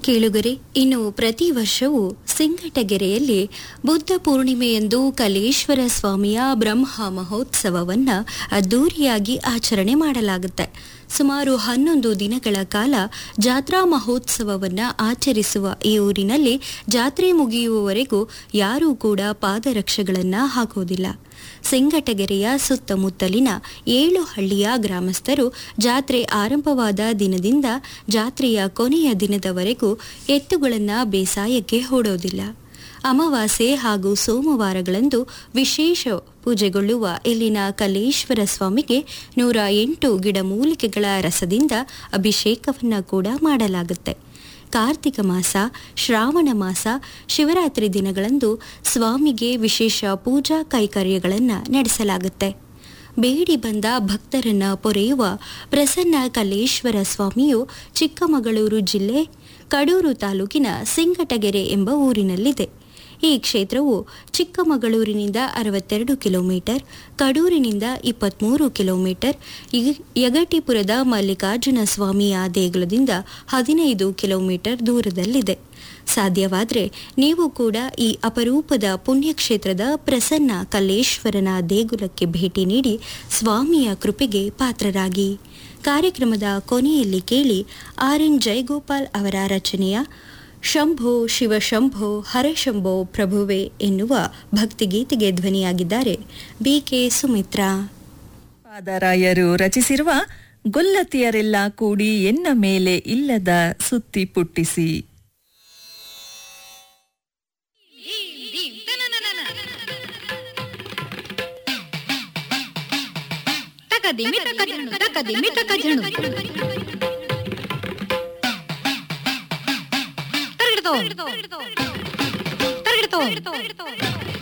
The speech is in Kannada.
ಕೇಳುಗರೆ ಇನ್ನು ಪ್ರತಿ ವರ್ಷವೂ ಸಿಂಗಟಗೆರೆಯಲ್ಲಿ ಬುದ್ಧ ಪೂರ್ಣಿಮೆಯಂದು ಕಲೇಶ್ವರ ಸ್ವಾಮಿಯ ಬ್ರಹ್ಮ ಮಹೋತ್ಸವವನ್ನ ಅದ್ದೂರಿಯಾಗಿ ಆಚರಣೆ ಮಾಡಲಾಗುತ್ತೆ ಸುಮಾರು ಹನ್ನೊಂದು ದಿನಗಳ ಕಾಲ ಜಾತ್ರಾ ಮಹೋತ್ಸವವನ್ನ ಆಚರಿಸುವ ಈ ಊರಿನಲ್ಲಿ ಜಾತ್ರೆ ಮುಗಿಯುವವರೆಗೂ ಯಾರೂ ಕೂಡ ಪಾದರಕ್ಷೆಗಳನ್ನ ಹಾಕೋದಿಲ್ಲ ಸಿಂಗಟಗೆರೆಯ ಸುತ್ತಮುತ್ತಲಿನ ಏಳು ಹಳ್ಳಿಯ ಗ್ರಾಮಸ್ಥರು ಜಾತ್ರೆ ಆರಂಭವಾದ ದಿನದಿಂದ ಜಾತ್ರೆಯ ಕೊನೆಯ ದಿನದವರೆಗೂ ಎತ್ತುಗಳನ್ನ ಬೇಸಾಯಕ್ಕೆ ಹೂಡೋದಿಲ್ಲ ಅಮಾವಾಸ್ಯೆ ಹಾಗೂ ಸೋಮವಾರಗಳಂದು ವಿಶೇಷ ಪೂಜೆಗೊಳ್ಳುವ ಇಲ್ಲಿನ ಕಲೇಶ್ವರ ಸ್ವಾಮಿಗೆ ನೂರ ಎಂಟು ಗಿಡಮೂಲಿಕೆಗಳ ರಸದಿಂದ ಅಭಿಷೇಕವನ್ನ ಕೂಡ ಮಾಡಲಾಗುತ್ತೆ ಕಾರ್ತಿಕ ಮಾಸ ಶ್ರಾವಣ ಮಾಸ ಶಿವರಾತ್ರಿ ದಿನಗಳಂದು ಸ್ವಾಮಿಗೆ ವಿಶೇಷ ಪೂಜಾ ಕೈಕರ್ಯಗಳನ್ನು ನಡೆಸಲಾಗುತ್ತೆ ಬೇಡಿ ಬಂದ ಭಕ್ತರನ್ನ ಪೊರೆಯುವ ಪ್ರಸನ್ನ ಕಲೇಶ್ವರ ಸ್ವಾಮಿಯು ಚಿಕ್ಕಮಗಳೂರು ಜಿಲ್ಲೆ ಕಡೂರು ತಾಲೂಕಿನ ಸಿಂಗಟಗೆರೆ ಎಂಬ ಊರಿನಲ್ಲಿದೆ ಈ ಕ್ಷೇತ್ರವು ಚಿಕ್ಕಮಗಳೂರಿನಿಂದ ಅರವತ್ತೆರಡು ಕಿಲೋಮೀಟರ್ ಕಡೂರಿನಿಂದ ಇಪ್ಪತ್ತ್ಮೂರು ಕಿಲೋಮೀಟರ್ ಯ- ಯಗಟಿಪುರದ ಮಲ್ಲಿಕಾರ್ಜುನ ಸ್ವಾಮಿಯ ದೇಗುಲದಿಂದ ಹದಿನೈದು ಕಿಲೋಮೀಟರ್ ದೂರದಲ್ಲಿದೆ ಸಾಧ್ಯವಾದರೆ ನೀವು ಕೂಡ ಈ ಅಪರೂಪದ ಪುಣ್ಯಕ್ಷೇತ್ರದ ಪ್ರಸನ್ನ ಕಲ್ಲೇಶ್ವರನ ದೇಗುಲಕ್ಕೆ ಭೇಟಿ ನೀಡಿ ಸ್ವಾಮಿಯ ಕೃಪೆಗೆ ಪಾತ್ರರಾಗಿ ಕಾರ್ಯಕ್ರಮದ ಕೊನೆಯಲ್ಲಿ ಕೇಳಿ ಆರ್ ಎನ್ ಜಯಗೋಪಾಲ್ ಅವರ ರಚನೆಯ ಶಂಭೋ ಶಿವಶಂಭೋ ಹರಶಂಭೋ ಪ್ರಭುವೆ ಎನ್ನುವ ಭಕ್ತಿಗೀತೆಗೆ ಧ್ವನಿಯಾಗಿದ್ದಾರೆ ಬಿಕೆ ಸುಮಿತ್ರಾ ಪಾದರಾಯರು ರಚಿಸಿರುವ ಗೊಲ್ಲತಿಯರೆಲ್ಲ ಕೂಡಿ ಎನ್ನ ಮೇಲೆ ಇಲ್ಲದ ಸುತ್ತಿ ಪುಟ್ಟಿಸಿ ತಕದಿಮಿ ತಕಜಣು ತಕದಿಮಿ ತಕಜಣು ತರಗಿಡ್ತೋ ತರಗಿಡ್ತೋ